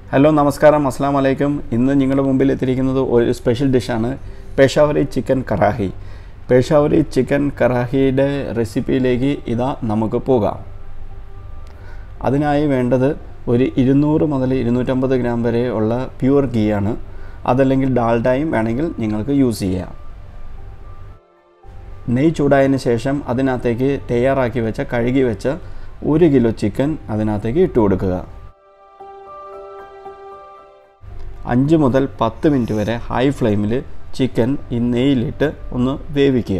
hello നമസ്കാരം അസ്സാം വലൈക്കും ഇന്ന് നിങ്ങളുടെ മുമ്പിൽ എത്തിയിരിക്കുന്നത് ഒരു സ്പെഷ്യൽ ഡിഷാണ് പേഷാവരി ചിക്കൻ കറാഹി പേഷാവരി ചിക്കൻ കറാഹിയുടെ റെസിപ്പിയിലേക്ക് ഇതാ നമുക്ക് പോകാം അതിനായി വേണ്ടത് ഒരു ഇരുന്നൂറ് മുതൽ ഇരുന്നൂറ്റമ്പത് ഗ്രാം വരെ ഉള്ള പ്യുവർ ഗീ ആണ് അതല്ലെങ്കിൽ ഡാൽഡായും വേണമെങ്കിൽ നിങ്ങൾക്ക് യൂസ് ചെയ്യാം നെയ്യ് ചൂടായതിന് ശേഷം അതിനകത്തേക്ക് തയ്യാറാക്കി വെച്ച കഴുകി വെച്ച ഒരു കിലോ ചിക്കൻ അതിനകത്തേക്ക് ഇട്ട് കൊടുക്കുക അഞ്ച് മുതൽ പത്ത് മിനിറ്റ് വരെ ഹൈ ഫ്ലെയിമിൽ ചിക്കൻ ഈ നെയ്യിലിട്ട് ഒന്ന് വേവിക്കുക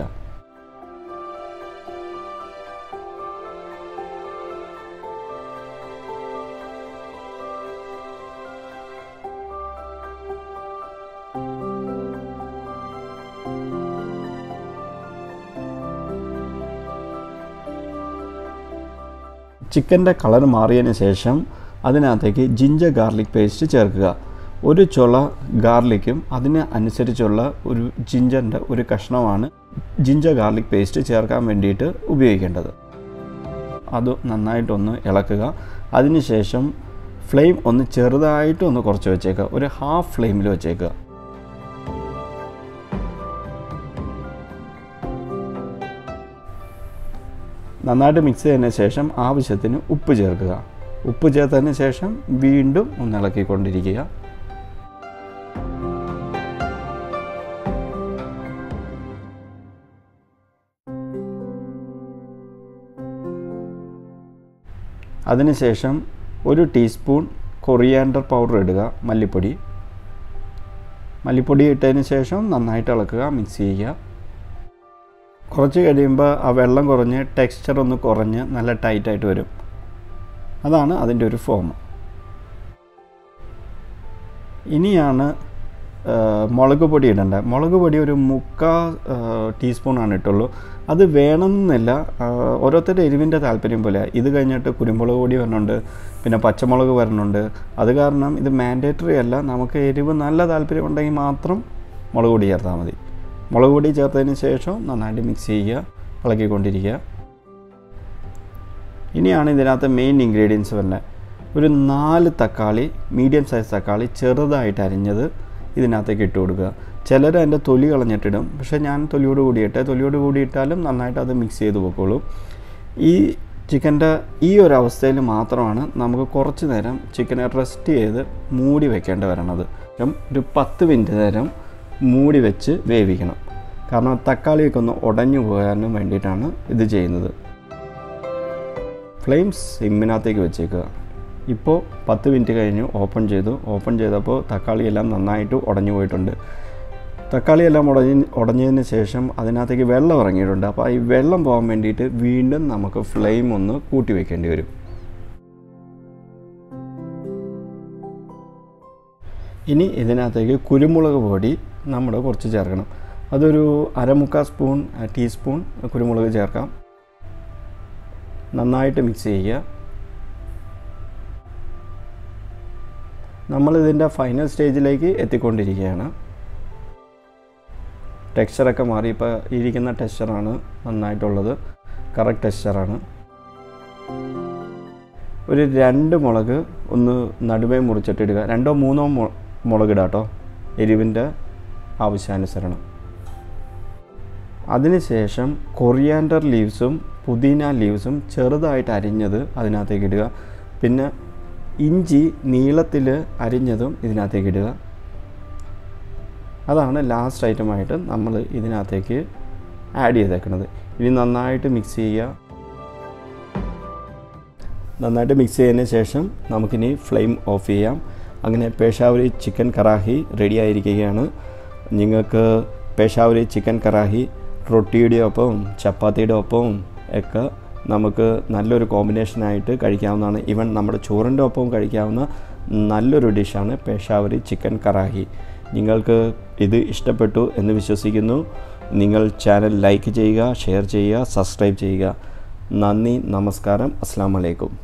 ചിക്കൻ്റെ കളർ മാറിയതിന് ശേഷം അതിനകത്തേക്ക് ജിഞ്ചർ ഗാർലിക് പേസ്റ്റ് ചേർക്കുക ഒരു ചുള ഗാർലിക്കും അതിന് അനുസരിച്ചുള്ള ഒരു ജിഞ്ചറിൻ്റെ ഒരു കഷ്ണമാണ് ജിഞ്ചർ ഗാർലിക് പേസ്റ്റ് ചേർക്കാൻ വേണ്ടിയിട്ട് ഉപയോഗിക്കേണ്ടത് അത് നന്നായിട്ടൊന്ന് ഇളക്കുക അതിനുശേഷം ഫ്ലെയിം ഒന്ന് ചെറുതായിട്ട് ഒന്ന് കുറച്ച് വെച്ചേക്കുക ഒരു ഹാഫ് ഫ്ലെയിമിൽ വെച്ചേക്കുക നന്നായിട്ട് മിക്സ് ചെയ്തതിന് ശേഷം ആവശ്യത്തിന് ഉപ്പ് ചേർക്കുക ഉപ്പ് ചേർത്തതിന് ശേഷം വീണ്ടും ഒന്ന് ഇളക്കിക്കൊണ്ടിരിക്കുക അതിനുശേഷം ഒരു ടീസ്പൂൺ കൊറിയാൻഡർ പൗഡർ ഇടുക മല്ലിപ്പൊടി മല്ലിപ്പൊടി ഇട്ടതിന് ശേഷം നന്നായിട്ട് ഇളക്കുക മിക്സ് ചെയ്യുക കുറച്ച് കഴിയുമ്പോൾ ആ വെള്ളം കുറഞ്ഞ് ടെക്സ്ചർ ഒന്ന് കുറഞ്ഞ് നല്ല ടൈറ്റായിട്ട് വരും അതാണ് അതിൻ്റെ ഒരു ഫോം ഇനിയാണ് മുളക് പൊടി ഇടേണ്ടത് മുളക് പൊടി ഒരു മുക്കാ ടീസ്പൂണാണ് ഇട്ടുള്ളൂ അത് വേണമെന്നില്ല ഓരോരുത്തരുടെ എരിവിൻ്റെ താല്പര്യം പോലെ ഇത് കഴിഞ്ഞിട്ട് കുരുമുളക് പൊടി വരുന്നുണ്ട് പിന്നെ പച്ചമുളക് വരുന്നുണ്ട് അത് കാരണം ഇത് മാൻഡേറ്ററി അല്ല നമുക്ക് എരിവ് നല്ല താല്പര്യം ഉണ്ടെങ്കിൽ മാത്രം മുളക് പൊടി ചേർത്താൽ മതി മുളക് പൊടി ചേർത്തതിന് ശേഷം നന്നായിട്ട് മിക്സ് ചെയ്യുക ഇളക്കിക്കൊണ്ടിരിക്കുക ഇനിയാണ് ഇതിനകത്ത് മെയിൻ ഇൻഗ്രീഡിയൻസ് വരുന്നത് ഒരു നാല് തക്കാളി മീഡിയം സൈസ് തക്കാളി ചെറുതായിട്ട് അരിഞ്ഞത് ഇതിനകത്തേക്ക് ഇട്ട് കൊടുക്കുക ചിലർ അതിൻ്റെ തൊലി കളഞ്ഞിട്ടിടും പക്ഷേ ഞാൻ തൊലിയോട് കൂടിയിട്ടെ തൊലിയോട് കൂടിയിട്ടാലും നന്നായിട്ട് അത് മിക്സ് ചെയ്ത് പോയിക്കോളും ഈ ചിക്കൻ്റെ ഈ ഒരു അവസ്ഥയിൽ മാത്രമാണ് നമുക്ക് കുറച്ച് നേരം ചിക്കനെ റെസ്റ്റ് ചെയ്ത് മൂടി വെക്കേണ്ടി വരണത് ഒരു പത്ത് മിനിറ്റ് നേരം മൂടി വെച്ച് വേവിക്കണം കാരണം തക്കാളിയൊക്കെ ഒന്ന് ഉടഞ്ഞു പോകാനും വേണ്ടിയിട്ടാണ് ഇത് ചെയ്യുന്നത് ഫ്ലെയിം സിമ്മിനകത്തേക്ക് വെച്ചേക്കുക ഇപ്പോൾ പത്ത് മിനിറ്റ് കഴിഞ്ഞു ഓപ്പൺ ചെയ്തു ഓപ്പൺ ചെയ്തപ്പോൾ തക്കാളിയെല്ലാം നന്നായിട്ട് ഉടഞ്ഞു പോയിട്ടുണ്ട് തക്കാളിയെല്ലാം ഉടഞ്ഞ് ഉടഞ്ഞതിന് ശേഷം അതിനകത്തേക്ക് വെള്ളം ഇറങ്ങിയിട്ടുണ്ട് അപ്പോൾ ഈ വെള്ളം പോകാൻ വേണ്ടിയിട്ട് വീണ്ടും നമുക്ക് ഫ്ലെയിം ഒന്ന് കൂട്ടി വെക്കേണ്ടി വരും ഇനി ഇതിനകത്തേക്ക് കുരുമുളക് പൊടി നമ്മൾ കുറച്ച് ചേർക്കണം അതൊരു അരമുക്കാൽ സ്പൂൺ ടീസ്പൂൺ കുരുമുളക് ചേർക്കാം നന്നായിട്ട് മിക്സ് ചെയ്യുക നമ്മളിതിൻ്റെ ഫൈനൽ സ്റ്റേജിലേക്ക് എത്തിക്കൊണ്ടിരിക്കുകയാണ് ടെക്സ്ചറൊക്കെ മാറി ഇപ്പോൾ ഇരിക്കുന്ന ടെക്സ്ചറാണ് നന്നായിട്ടുള്ളത് കറക്റ്റ് ടെക്സ്ചറാണ് ഒരു രണ്ട് മുളക് ഒന്ന് നടുവേ മുറിച്ചിട്ടിടുക രണ്ടോ മൂന്നോ മുളക് ഇടാം കേട്ടോ എരിവിൻ്റെ ആവശ്യാനുസരണം അതിനുശേഷം കൊറിയാൻഡർ ലീവ്സും പുതിന ലീവ്സും ചെറുതായിട്ട് അരിഞ്ഞത് അതിനകത്തേക്ക് ഇടുക പിന്നെ ഇഞ്ചി നീളത്തിൽ അരിഞ്ഞതും ഇതിനകത്തേക്ക് ഇടുക അതാണ് ലാസ്റ്റ് ഐറ്റമായിട്ട് നമ്മൾ ഇതിനകത്തേക്ക് ആഡ് ചെയ്തേക്കുന്നത് ഇനി നന്നായിട്ട് മിക്സ് ചെയ്യുക നന്നായിട്ട് മിക്സ് ചെയ്തതിന് ശേഷം നമുക്കിനി ഫ്ലെയിം ഓഫ് ചെയ്യാം അങ്ങനെ പേഷാവരി ചിക്കൻ കറാഹി റെഡി ആയിരിക്കുകയാണ് നിങ്ങൾക്ക് പേഷാവരി ചിക്കൻ കറാഹി റൊട്ടിയുടെ ഒപ്പവും ചപ്പാത്തിയുടെ ഒപ്പവും ഒക്കെ നമുക്ക് നല്ലൊരു കോമ്പിനേഷനായിട്ട് കഴിക്കാവുന്നതാണ് ഈവൻ നമ്മുടെ ചോറിൻ്റെ ഒപ്പവും കഴിക്കാവുന്ന നല്ലൊരു ഡിഷാണ് പേഷാവരി ചിക്കൻ കറാഹി നിങ്ങൾക്ക് ഇത് ഇഷ്ടപ്പെട്ടു എന്ന് വിശ്വസിക്കുന്നു നിങ്ങൾ ചാനൽ ലൈക്ക് ചെയ്യുക ഷെയർ ചെയ്യുക സബ്സ്ക്രൈബ് ചെയ്യുക നന്ദി നമസ്കാരം അസ്സാം വലൈക്കും